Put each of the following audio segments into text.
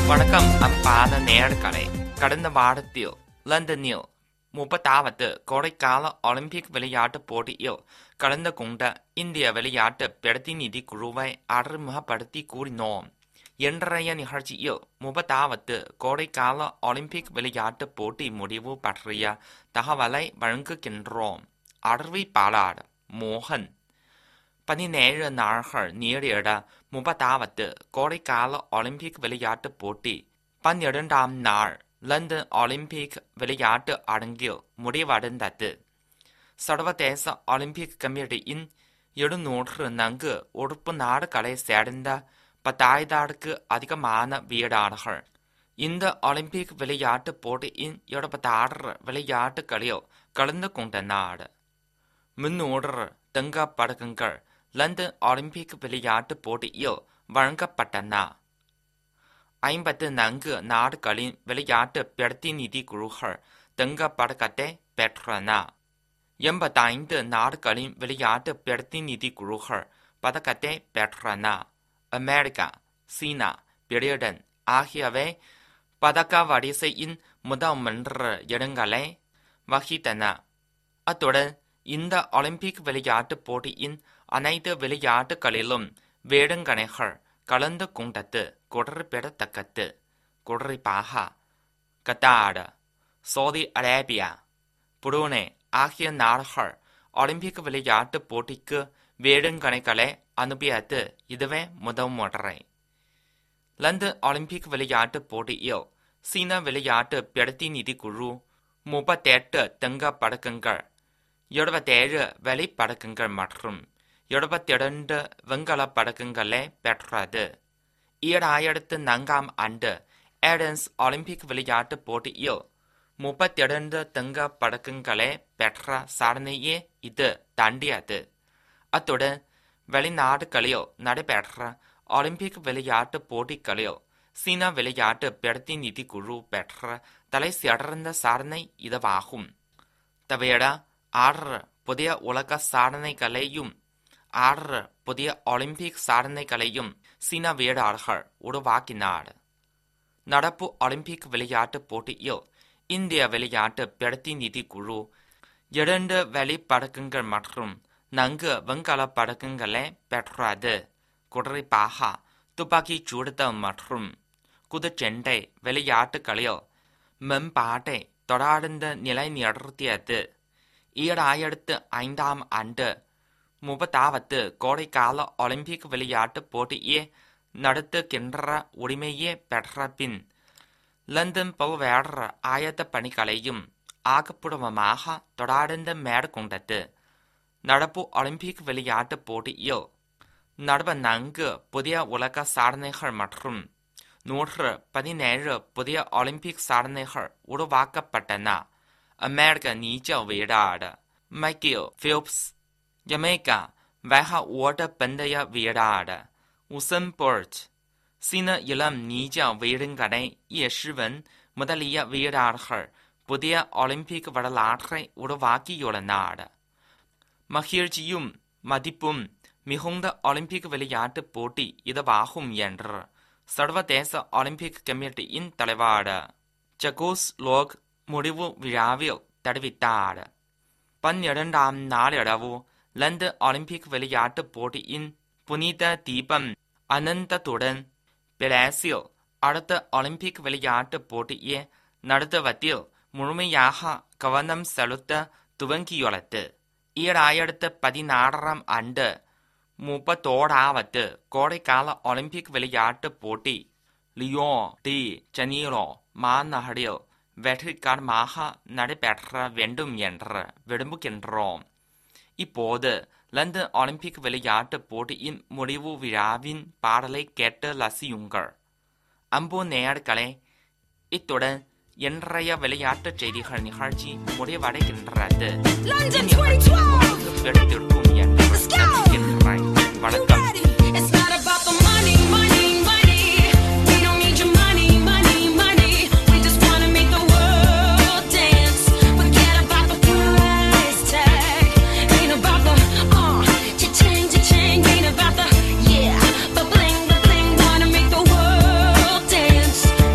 வணக்கம் அன்பான நேயர்களே கடந்த வாரத்தில் லண்டனில் முப்பதாவது கோடைக்கால ஒலிம்பிக் விளையாட்டுப் போட்டியில் கலந்து கொண்ட இந்திய விளையாட்டு பிரதிநிதி குழுவை அறிமுகப்படுத்தி கூறினோம் இன்றைய நிகழ்ச்சியில் முப்பதாவது கோடைக்கால ஒலிம்பிக் விளையாட்டுப் போட்டி முடிவு பற்றிய தகவலை வழங்குகின்றோம் அறிவிப்பாளர் மோகன் பதினேழு நாள்கள் நீடிட முப்பதாவது கோடைக்கால ஒலிம்பிக் விளையாட்டுப் போட்டி பன்னிரண்டாம் நாள் லண்டன் ஒலிம்பிக் விளையாட்டு அரங்கில் முடிவடைந்தது சர்வதேச ஒலிம்பிக் கமிட்டியின் எழுநூற்று நான்கு உறுப்பு நாடுகளை சேர்ந்த பத்தாயிரத்துக்கு அதிகமான வீரர்கள் இந்த ஒலிம்பிக் விளையாட்டுப் போட்டியின் இருபத்தாறு விளையாட்டுகளில் கலந்து கொண்டனர் முன்னூறு தங்கப் பதக்கங்கள் லண்டன் ஒலிம்பிக் விளையாட்டுப் போட்டியில் வழங்கப்பட்டன ஐம்பத்து நான்கு நாடுகளின் விளையாட்டு பிரதிநிதி குழுக்கள் தங்கப் பதக்கத்தை பெற்றன எண்பத்தைந்து நாடுகளின் விளையாட்டு பிரதிநிதி குழுக்கள் பதக்கத்தை பெற்றன அமெரிக்கா சீனா பிரிட்டன் ஆகியவை பதக்க வரிசையின் முதல் மூன்று இடங்களை வகித்தன அத்துடன் இந்த ஒலிம்பிக் விளையாட்டுப் போட்டியின் அனைத்து விளையாட்டுகளிலும் வீராங்கனைகள் கலந்து கொண்டது குறிப்பிடத்தக்கது குறிப்பாக கத்தார் சவுதி அரேபியா புரூனே ஆகிய நாடுகள் ஒலிம்பிக் விளையாட்டுப் போட்டிக்கு வீராங்கனைகளை அனுப்பியது இதுவே முதல் முறை லண்டன் ஒலிம்பிக் விளையாட்டுப் போட்டியில் சீன விளையாட்டு பிரதிநிதி குழு முப்பத்தெட்டு தங்கப் பதக்கங்கள் இருபத்தேழு வெள்ளிப் பதக்கங்கள் மற்றும் இருபத்திரண்டு வெண்கலப் பதக்கங்களை பெற்றது ஈராயிரத்து நான்காம் ஆண்டு ஏடன்ஸ் ஒலிம்பிக் விளையாட்டுப் போட்டியில் முப்பத்திரண்டு தங்கப் பதக்கங்களை பெற்ற சாதனையே இது தாண்டியது அத்துடன் வெளிநாடுகளில் நடைபெற்ற ஒலிம்பிக் விளையாட்டுப் போட்டிகளில் சீன விளையாட்டு பிரதிநிதி குழு பெற்ற தலை சிறந்த சாதனை இதுவாகும் தவிர ஆறு புதிய உலக சாதனைகளையும் ஆறு புதிய ஒலிம்பிக் சாதனைகளையும் சீன வீரர்கள் உருவாக்கினார் நடப்பு ஒலிம்பிக் விளையாட்டுப் போட்டியில் இந்திய விளையாட்டு பிரதிநிதி குழு இரண்டு வெள்ளிப் பதக்கங்கள் மற்றும் நான்கு வெண்கலப் பதக்கங்களை பெற்றது குறிப்பாக துப்பாக்கிச் சுடுதல் மற்றும் குதிச்செண்டை விளையாட்டுகளில் மேம்பாட்டை தொடர்ந்து நிலைநிறுத்தியது ஈராயிரத்து ஐந்தாம் ஆண்டு முப்பதாவது கோடைக்கால ஒலிம்பிக் விளையாட்டுப் போட்டியை நடத்துகின்ற உரிமையை பெற்ற பின் லண்டன் பல்வேறு ஆயத்த பணிகளையும் ஆக்கப்பூர்வமாக தொடர்ந்து மேற்கொண்டது நடப்பு ஒலிம்பிக் விளையாட்டுப் போட்டியில் நடப்பு நான்கு புதிய உலக சாதனைகள் மற்றும் நூற்று பதினேழு புதிய ஒலிம்பிக் சாதனைகள் உருவாக்கப்பட்டன அமெரிக்க நீச்சல் வீரர் மைக்கேல் பிலிப்ஸ் ஜமேக்கா வேக ஓட்ட பந்தய வீரர் உசன் போல்ட் சீன இளம் நீச்சல் வீராங்கனை ஏ சிவன் முதலிய வீரர்கள் புதிய ஒலிம்பிக் வரலாற்றை உருவாக்கியுள்ளனர் மகிழ்ச்சியும் மதிப்பும் மிகுந்த ஒலிம்பிக் விளையாட்டுப் போட்டி இதுவாகும் என்று சர்வதேச ஒலிம்பிக் கமிட்டியின் தலைவர் ஜகோஸ் லோக் முடிவு விழாவில் தெரிவித்தார் பன்னிரண்டாம் நாளிரவு லண்டன் ஒலிம்பிக் விளையாட்டுப் போட்டியின் புனித தீபம் அனந்தத்துடன் பிரேசில் அடுத்த ஒலிம்பிக் விளையாட்டுப் போட்டியை நடத்துவதில் முழுமையாக கவனம் செலுத்த துவங்கியுள்ளது ஈராயிரத்து பதினாறாம் ஆண்டு முப்பத்தோராவது கோடைக்கால ஒலிம்பிக் விளையாட்டுப் போட்டி லியோ டி ஜனீரோ மாநகரில் வெற்றிகரமாக நடைபெற்ற வேண்டும் என்று விரும்புகின்றோம் இப்போது லண்டன் ஒலிம்பிக் விளையாட்டுப் போட்டியின் முடிவு விழாவின் பாடலை கேட்டு ரசியுங்கள் அம்பு நேயர்களே இத்துடன் இன்றைய விளையாட்டுச் செய்திகள் நிகழ்ச்சி முடிவடைகின்றது London இந்நிகழ்ச்சி 2012. உங்களுக்கு பிடித்திருக்கும் என்று Let's go. நம்புகின்றேன் வணக்கம் It's not about the money, money, money. We don't need your money, money, money. We just wanna make the world dance. Forget about the price tag. Ain't about the uh, cha-ching, cha-ching. Ain't about the yeah, the bling, the bling. Wanna make the world dance.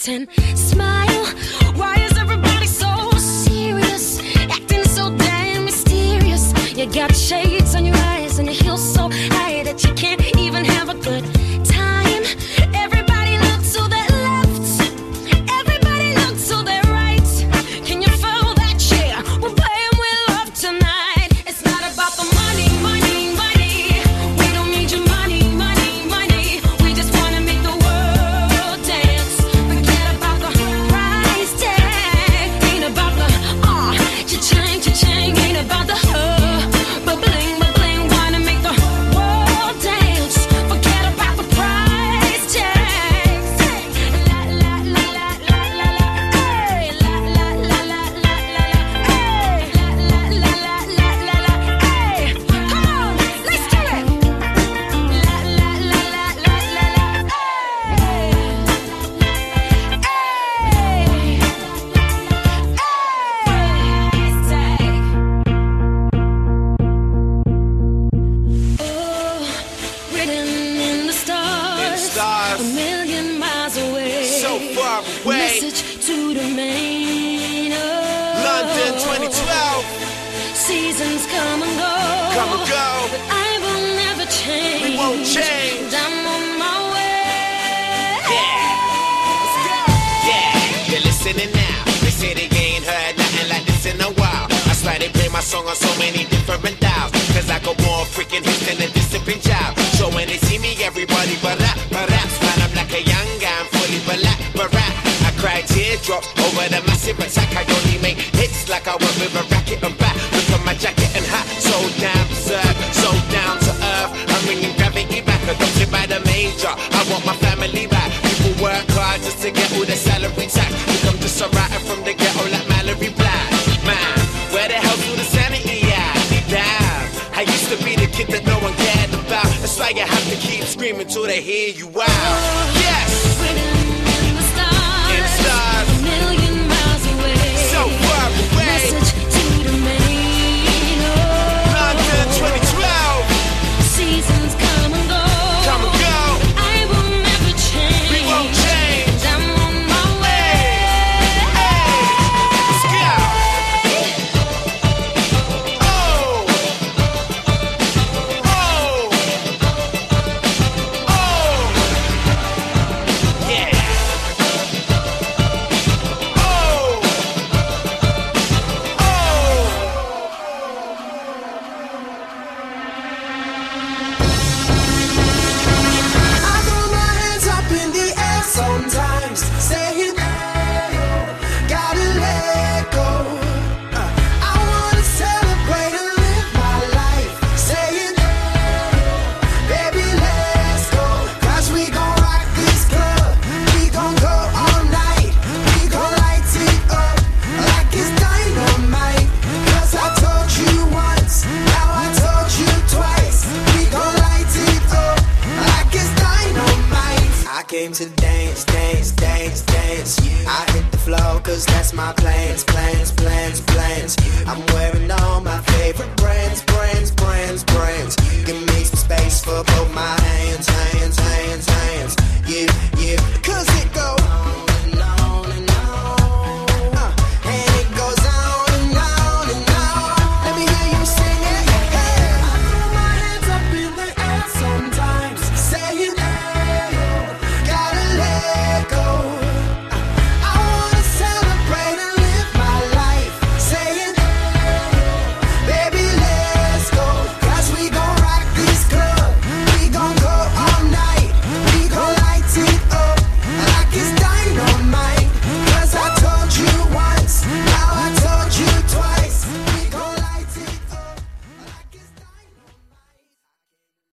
pretend. Smile. Why is everybody so serious? Acting so damn mysterious. You got shades on your eyes and your heels so high that you can't even have a good time. Everybody look to their left. Everybody look to their right. Can you feel that? Yeah, we're playing with love tonight. It's not about the money, money, money. We don't need your money, money, money. We just wanna make the world dance. Forget about the price tag. Ain't about the ah, cha-ching, cha-ching. Ain't about the uh, but bling, but bling. Wanna make the world dance. Forget about the price tag. La la la la la la la. Hey, la la la la la la la. Hey, la la la la la la la. Hey, come on, let's do it. La la la la la la la. Hey, hey, hey. Oh, written in the stars, In the stars. a million miles away, So far away. Message to the main. Oh, London 2012. Seasons come and go, Come and go. but I will never change. We won't change. And I'm on my way. Yeah, you're listening now. They say they ain't heard nothing like this in a while. I swear they play my song on so many different dials. Cause I got more freaking hits than a discipline child. So when they see me, everybody barack, baraps. Man, I'm like a young guy, I'm fully black, barack. I cry teardrops over the massive attack. I only make hits like I work with a racket and bat. Look at my jacket and hat, so damn berserk, so down to earth. I'm bringing gravity back, adopted by the major. I want my family back. People work hard just to get all their salary tax. Look, I'm just a writer from the ghetto like Mallory Black. Man, where the hell's all the sanity at? Damn, I used to be the kid that no one cared about. That's why you have to keep screaming till they hear you out. Yes, Written in the stars, In stars. a million miles away, so far away. Message to the main. Oh, London 2012. Seasons come and go. Come and go. I will never change. We won't change. And I'm on my way. Let's go. Oh. Oh. Oh. Yeah. Oh. Oh. I throw my hands up in the air sometimes, saying, gotta let go. Uh, I wanna celebrate and live my life, saying, baby, let's go. 'Cause we gon' rock this club, we gon' go all night, we gon' light it up like it's dynamite. 'Cause I told you once, now I told you twice, we gon' light it up like it's dynamite. I came to dance, dance, dance, dance. I hit the floor cause that's my plans, plans, plans, plans. I'm wearing